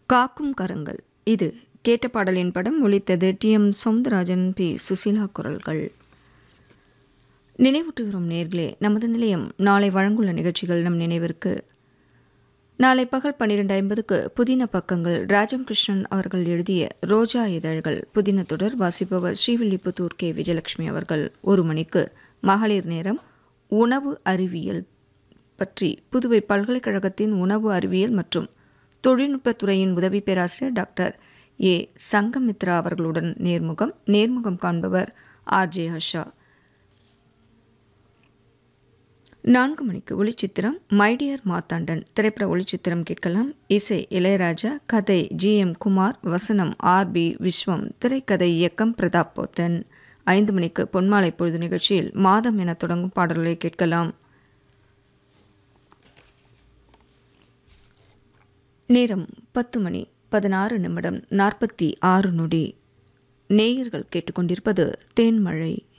காக்கும் கரங்கள் இது கேட்ட பாடலின் படம் ஒலித்தது T M Soundararajan P Susheela குரல்கள் நினைவூட்டுகிறோம் நேர்களே நமது நிலையம் நாளை வழங்குள்ள நிகழ்ச்சிகள் நம் நினைவிற்கு நாளை பகல் பன்னிரண்டு ஐம்பதுக்கு புதின பக்கங்கள் ராஜம் கிருஷ்ணன் அவர்கள் எழுதிய ரோஜா இதழ்கள் புதின தொடர் வாசிப்பவர் ஸ்ரீவில்லிபுத்தூர் கே விஜயலட்சுமி அவர்கள் ஒரு மணிக்கு மகளிர் நேரம் உணவு அறிவியல் பற்றி புதுவை பல்கலைக்கழகத்தின் உணவு அறிவியல் மற்றும் தொழில்நுட்பத்துறையின் உதவி பேராசிரியர் டாக்டர் ஏ சங்கமித்ரா அவர்களுடன் நேர்முகம் நேர்முகம் காண்பவர் ஆர் ஜே ஹஷா நான்கு மணிக்கு ஒளிச்சித்திரம் மைடியர் மாத்தாண்டன் திரைப்பட ஒளிச்சித்திரம் கேட்கலாம் இசை இளையராஜா கதை ஜி எம் குமார் வசனம் ஆர் பி விஸ்வம் திரைக்கதை இயக்கம் பிரதாப் போத்தன் ஐந்து மணிக்கு பொன்மாலை பொழுது நிகழ்ச்சியில் மாதம் என தொடங்கும் பாடல்களை கேட்கலாம் நேரம் பத்து மணி பதினாறு நிமிடம் நாற்பத்தி ஆறு நொடி நேயர்கள் கேட்டுக்கொண்டிருப்பது தேன்மழை